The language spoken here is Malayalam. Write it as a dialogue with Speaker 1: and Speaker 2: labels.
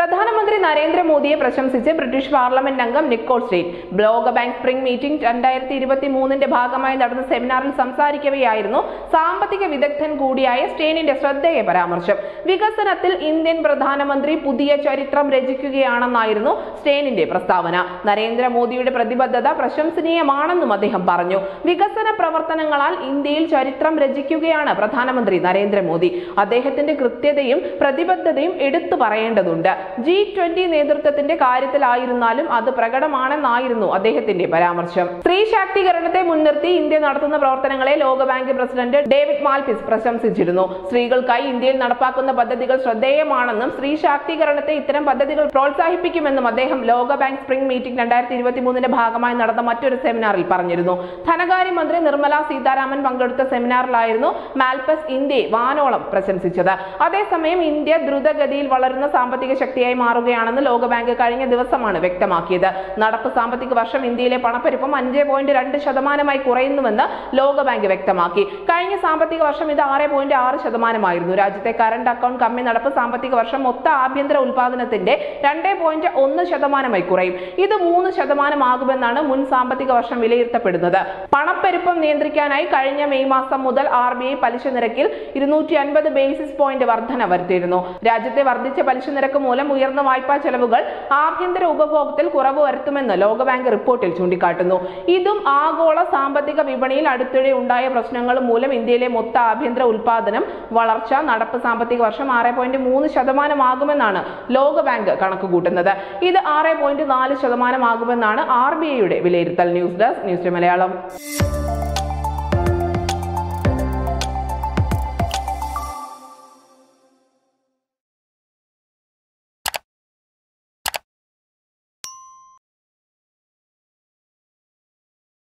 Speaker 1: പ്രധാനമന്ത്രി നരേന്ദ്രമോദിയെ പ്രശംസിച്ച് ബ്രിട്ടീഷ് പാർലമെന്റ് അംഗം നിക്കോൾ സ്റ്റേറ്റ് ലോക ബാങ്ക് സ്പ്രിംഗ് മീറ്റിംഗ് രണ്ടായിരത്തി ഇരുപത്തി മൂന്നിന്റെ ഭാഗമായി നടന്ന സെമിനാറിൽ സംസാരിക്കവെയായിരുന്നു സാമ്പത്തിക വിദഗ്ധൻ കൂടിയായ സ്റ്റേനിന്റെ ശ്രദ്ധേയ പരാമർശം വികസനത്തിൽ ഇന്ത്യൻ പ്രധാനമന്ത്രി പുതിയ ചരിത്രം രചിക്കുകയാണെന്നായിരുന്നു സ്റ്റേനിന്റെ പ്രസ്താവന നരേന്ദ്രമോദിയുടെ പ്രതിബദ്ധത പ്രശംസനീയമാണെന്നും അദ്ദേഹം പറഞ്ഞു വികസന പ്രവർത്തനങ്ങളാൽ ഇന്ത്യയിൽ ചരിത്രം രചിക്കുകയാണ് പ്രധാനമന്ത്രി നരേന്ദ്രമോദി അദ്ദേഹത്തിന്റെ കൃത്യതയും പ്രതിബദ്ധതയും എടുത്തു പറയേണ്ടതുണ്ട് ജി ട്വന്റി നേതൃത്വത്തിന്റെ കാര്യത്തിലായിരുന്നാലും അത് പ്രകടമാണെന്നായിരുന്നു അദ്ദേഹത്തിന്റെ പരാമർശം സ്ത്രീ ശാക്തീകരണത്തെ മുൻനിർത്തി ഇന്ത്യ നടത്തുന്ന പ്രവർത്തനങ്ങളെ ലോകബാങ്ക് പ്രസിഡന്റ് ഡേവിഡ് മാൽപിസ് പ്രശംസിച്ചിരുന്നു സ്ത്രീകൾക്കായി ഇന്ത്യയിൽ നടപ്പാക്കുന്ന പദ്ധതികൾ ശ്രദ്ധേയമാണെന്നും സ്ത്രീ ശാക്തീകരണത്തെ ഇത്തരം പദ്ധതികൾ പ്രോത്സാഹിപ്പിക്കുമെന്നും അദ്ദേഹം ലോകബാങ്ക് സ്പ്രിംഗ് മീറ്റിംഗ് രണ്ടായിരത്തി ഇരുപത്തി മൂന്നിന്റെ ഭാഗമായി നടന്ന മറ്റൊരു സെമിനാറിൽ പറഞ്ഞിരുന്നു ധനകാര്യമന്ത്രി നിർമ്മല സീതാരാമൻ പങ്കെടുത്ത സെമിനാറിലായിരുന്നു മാൽപസ് ഇന്ത്യയെ വാനോളം പ്രശംസിച്ചത് അതേസമയം ഇന്ത്യ ദ്രുതഗതിയിൽ വളരുന്ന സാമ്പത്തിക ശക്തിയായി മാറുകയാണെന്ന് ലോകബാങ്ക് കഴിഞ്ഞ ദിവസമാണ് വ്യക്തമാക്കിയത് നടപ്പ് സാമ്പത്തിക വർഷം ഇന്ത്യയിലെ പണപ്പെരുപ്പം അഞ്ച് പോയിന്റ് രണ്ട് ശതമാനമായി കുറയുന്നുവെന്ന് ലോകബാങ്ക് വ്യക്തമാക്കി കഴിഞ്ഞ സാമ്പത്തിക വർഷം ഇത് ആറ് പോയിന്റ് ആറ് ശതമാനമായിരുന്നു രാജ്യത്തെ കറണ്ട് അക്കൗണ്ട് കമ്മി നടപ്പ് സാമ്പത്തിക വർഷം മൊത്ത ആഭ്യന്തര ഉൽപാദനത്തിന്റെ രണ്ട് പോയിന്റ് ഒന്ന് ശതമാനമായി കുറയും ഇത് മൂന്ന് ശതമാനമാകുമെന്നാണ് മുൻ സാമ്പത്തിക വർഷം വിലയിരുത്തപ്പെടുന്നത് പണപ്പെരുപ്പം നിയന്ത്രിക്കാനായി കഴിഞ്ഞ മെയ് മാസം മുതൽ ആർ ബി ഐ പലിശ നിരക്കിൽ ഇരുന്നൂറ്റി അൻപത് ബേസിസ് പോയിന്റ് വർധന വരുത്തിയിരുന്നു രാജ്യത്തെ വർദ്ധിച്ച പലിശ നിരക്ക് മൂലം ഉയർന്ന വായ്പാ ചെലവുകൾ ആഭ്യന്തര ഉപഭോഗത്തിൽ കുറവ് വരുത്തുമെന്ന് ലോകബാങ്ക് റിപ്പോർട്ടിൽ ചൂണ്ടിക്കാട്ടുന്നു ഇതും ആഗോള സാമ്പത്തിക വിപണിയിൽ അടുത്തിടെ ഉണ്ടായ പ്രശ്നങ്ങളും മൂലം ഇന്ത്യയിലെ മൊത്ത ആഭ്യന്തര ഉൽപാദനം വളർച്ച നടപ്പ് സാമ്പത്തിക വർഷം ആറ് പോയിന്റ് മൂന്ന് ശതമാനമാകുമെന്നാണ് ലോകബാങ്ക് കണക്കുകൂട്ടുന്നത് ഇത് ആറ് പോയിന്റ് നാല് ശതമാനമാകുമെന്നാണ് ആർ ബി ഐയുടെ വിലയിരുത്തൽ ന്യൂസ് ഡെസ്ക് ന്യൂസ് മലയാളം